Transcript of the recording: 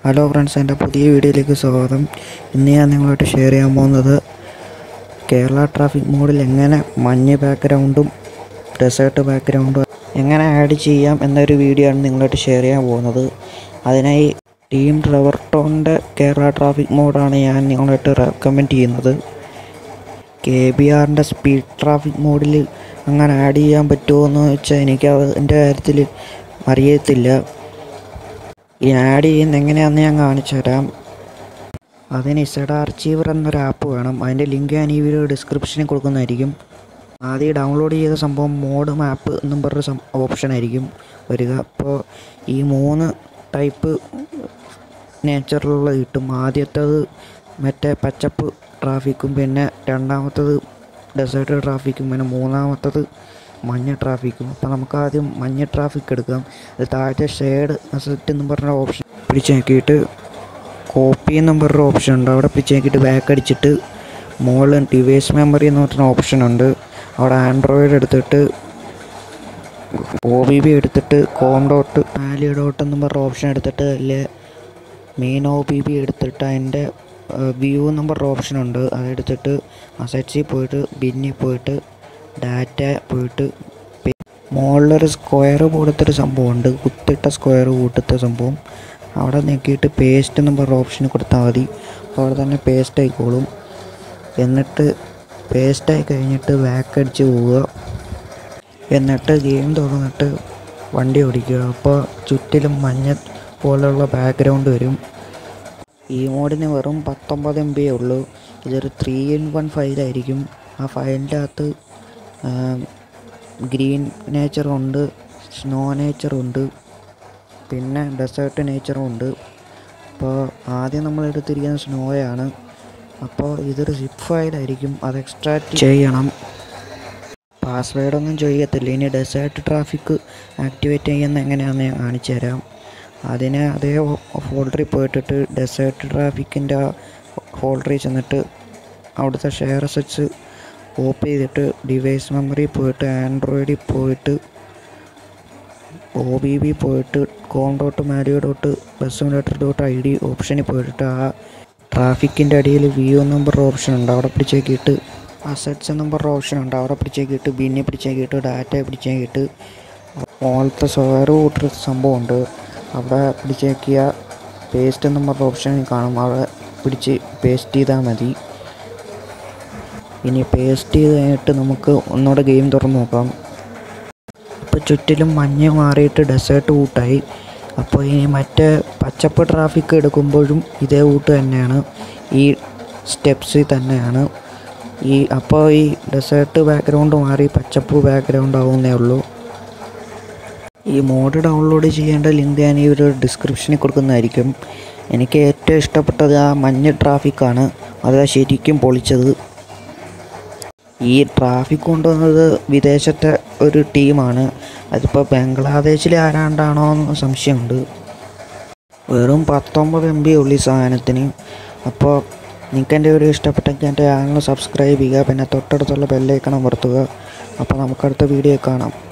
hello friends എൻ്റെ പുതിയ വീഡിയോയിലേക്ക് സ്വാഗതം ഇന്ന് ഞാൻ നിങ്ങളായിട്ട് ഷെയർ ചെയ്യാൻ പോകുന്നത് കേരള ട്രാഫിക് മോഡിൽ എങ്ങനെ മഞ്ഞ് ബാക്ക്ഗ്രൗണ്ടും ഡെസേർട്ട് ബാക്ക്ഗ്രൗണ്ടും എങ്ങനെ ആഡ് ചെയ്യാം എന്നൊരു വീഡിയോ ആണ് നിങ്ങളായിട്ട് ഷെയർ ചെയ്യാൻ പോകുന്നത് അതിനായി ടീം റെവർട്ടോണിൻ്റെ കേരള ട്രാഫിക് മോഡാണ് ഞാൻ നിങ്ങളായിട്ട് റെക്കമെൻഡ് ചെയ്യുന്നത് കെ ബി ആറിൻ്റെ സ്പീഡ് ട്രാഫിക് മോഡിൽ അങ്ങനെ ആഡ് ചെയ്യാൻ പറ്റുമോ എന്ന് വെച്ചാൽ എനിക്ക് അതിൻ്റെ കാര്യത്തിൽ അറിയത്തില്ല ഈ ആഡ് ചെയ്യുന്ന എങ്ങനെയാണെന്ന് ഞാൻ കാണിച്ചു തരാം അതിന് ഇസഡ അർച്ചീവർ എന്നൊരു ആപ്പ് വേണം അതിൻ്റെ ലിങ്ക് ഞാൻ ഈ വീഡിയോ ഡിസ്ക്രിപ്ഷനിൽ കൊടുക്കുന്നതായിരിക്കും ആദ്യം ഡൗൺലോഡ് ചെയ്ത സംഭവം മോഡ് മാപ്പ് എന്നും പറഞ്ഞ സം ഓപ്ഷൻ ആയിരിക്കും വരിക അപ്പോൾ ഈ മൂന്ന് ടൈപ്പ് നേച്ചറിലുള്ള കിട്ടും ആദ്യത്തേത് മറ്റേ പച്ചപ്പ് ട്രാഫിക്കും പിന്നെ രണ്ടാമത്തത് ഡെസേർട്ട് ട്രാഫിക്കും പിന്നെ മൂന്നാമത്തത് മഞ്ഞ ട്രാഫിക്കും അപ്പോൾ നമുക്ക് ആദ്യം മഞ്ഞ ട്രാഫിക് എടുക്കാം അത് താഴത്തെ ഷെയ്ഡ് അസറ്റ് എന്ന് പറഞ്ഞ ഓപ്ഷൻ പിടിച്ച് നോക്കിയിട്ട് കോപ്പി എന്നും പറഞ്ഞ ഓപ്ഷൻ ഉണ്ട് അവിടെ പിടിച്ച് നോക്കിയിട്ട് ബാക്ക് അടിച്ചിട്ട് മുകളിൽ ഡിവൈസ് മെമ്മറി എന്ന് പറഞ്ഞ ഓപ്ഷൻ ഉണ്ട് അവിടെ ആൻഡ്രോയിഡ് എടുത്തിട്ട് ഒ ബി ബി എടുത്തിട്ട് കോം ഡോട്ട് ആലി ഡോട്ട് എന്നും പറഞ്ഞ ഓപ്ഷൻ എടുത്തിട്ട് അതിൽ മെയിൻ ഒ ബി ബി എടുത്തിട്ട് അതിൻ്റെ വ്യൂ എന്നും പറഞ്ഞ ഓപ്ഷൻ ഉണ്ട് അതെടുത്തിട്ട് അസറ്റ്സിൽ പോയിട്ട് ബിന്നിൽ പോയിട്ട് ഡാറ്റ പോയിട്ട് മുകളിലൊരു സ്ക്വയർ കൊടുത്തൊരു സംഭവമുണ്ട് കുത്തിട്ട സ്ക്വയർ കൂട്ടത്തെ സംഭവം അവിടെ നോക്കിയിട്ട് പേസ്റ്റ് എന്നും പറഞ്ഞ ഓപ്ഷൻ കൊടുത്താൽ മതി അപ്പോൾ അവിടെ തന്നെ പേസ്റ്റ് ആയിക്കോളും എന്നിട്ട് പേസ്റ്റായി കഴിഞ്ഞിട്ട് ബാക്ക് അടിച്ച് പോവുക എന്നിട്ട് ഗെയിം തുറന്നിട്ട് വണ്ടി ഓടിക്കുക അപ്പോൾ ചുറ്റിലും മഞ്ഞ പോലെയുള്ള ബാക്ക്ഗ്രൗണ്ട് വരും ഈ മോഡിന് വെറും പത്തൊമ്പത് എം ബി ഉള്ളൂ ഇതൊരു ത്രീ ഇൻ വൺ ഫയലായിരിക്കും ആ ഫയലിൻ്റെ അകത്ത് ഗ്രീൻ നേച്ചറുണ്ട് സ്നോ നേച്ചറുണ്ട് പിന്നെ ഡെസേർട്ട് നേച്ചറും ഉണ്ട് അപ്പോൾ ആദ്യം നമ്മൾ എടുത്തിരിക്കുന്നത് സ്നോയാണ് അപ്പോൾ ഇതൊരു സിപ്പ് ഫയലായിരിക്കും അത് എക്സ്ട്രാക്ട് ചെയ്യണം പാസ്വേഡൊന്നും ചെയ്യത്തില്ല ഇനി ഡെസേർട്ട് ട്രാഫിക് ആക്ടിവേറ്റ് ചെയ്യുന്ന എങ്ങനെയാണെന്ന് ഞാൻ കാണിച്ചു തരാം അതിന് അതേ ഫോൾഡറിൽ പോയിട്ടിട്ട് ഡെസേർട്ട് ട്രാഫിക്കിൻ്റെ ഫോൾഡറിൽ ചെന്നിട്ട് അവിടുത്തെ ഷെയർ സെറ്റ്സ് കോപ്പി ചെയ്തിട്ട് ഡിവൈസ് മെമ്മറി പോയിട്ട് ആൻഡ്രോയിഡിൽ പോയിട്ട് ഒ ബി ബി പോയിട്ട് com dot Mario dot bus dot I D ഓപ്ഷനിൽ പോയിട്ട് ആ ട്രാഫിക്കിൻ്റെ അടിയിൽ വ്യൂ നമ്പർ ഓപ്ഷൻ ഉണ്ട് അവിടെ പിടിച്ചേക്കിയിട്ട് അസറ്റ്സ് നമ്പർ ഓപ്ഷൻ ഉണ്ട് അവിടെ പിടിച്ചേക്കിയിട്ട് ബിന്നെ പിടിച്ചേക്കിയിട്ട് ഡാറ്റ പിടിച്ചേക്കിയിട്ട് മോളത്തെ സ്വയർ കൂട്ടർ സംഭവമുണ്ട് അവിടെ പിടിച്ചേക്കിയ പേസ്റ്റ് എന്നും പറഞ്ഞ ഓപ്ഷൻ കാണും അവിടെ പിടിച്ച് പേസ്റ്റ് ചെയ്താൽ മതി ഇനി പേസ്റ്റ് ചെയ്ത് കഴിഞ്ഞിട്ട് നമുക്ക് ഒന്നുകൂടെ ഗെയിം തുറന്ന് നോക്കാം ഇപ്പോൾ ചുറ്റിലും മഞ്ഞ് മാറിയിട്ട് ഡെസേർട്ട് കൂട്ടായി അപ്പോൾ ഇനി മറ്റേ പച്ചപ്പ് ട്രാഫിക് എടുക്കുമ്പോഴും ഇതേ കൂട്ട് തന്നെയാണ് ഈ സ്റ്റെപ്സിൽ തന്നെയാണ് ഈ അപ്പോൾ ഈ ഡെസേർട്ട് ബാക്ക്ഗ്രൗണ്ട് മാറി പച്ചപ്പ് ബാക്ക്ഗ്രൗണ്ട് ആവുന്നേ ഉള്ളൂ ഈ മോഡ് ഡൗൺലോഡ് ചെയ്യേണ്ട ലിങ്ക് ഞാൻ ഈ ഒരു ഡിസ്ക്രിപ്ഷനിൽ കൊടുക്കുന്നതായിരിക്കും എനിക്ക് ഏറ്റവും ഇഷ്ടപ്പെട്ടത് ആ മഞ്ഞ ട്രാഫിക്കാണ് അത് ശരിക്കും പൊളിച്ചത് ഈ ട്രാഫിക് കൊണ്ടുവന്നത് വിദേശത്തെ ഒരു ടീമാണ് അതിപ്പോൾ ബംഗ്ലാദേശിലെ ആരാണ്ടാണോ എന്ന് സംശയമുണ്ട് വെറും പത്തൊമ്പത് എം ബി ഉള്ളി സാധനത്തിന് അപ്പോൾ നിങ്ങൾക്ക് എൻ്റെ വീഡിയോ ഇഷ്ടപ്പെട്ടെങ്കിൽ എൻ്റെ ചാനൽ സബ്സ്ക്രൈബ് ചെയ്യുക പിന്നെ തൊട്ടടുത്തുള്ള ബെല്ലൈക്കണം വർത്തുക അപ്പോൾ നമുക്കടുത്ത വീഡിയോ കാണാം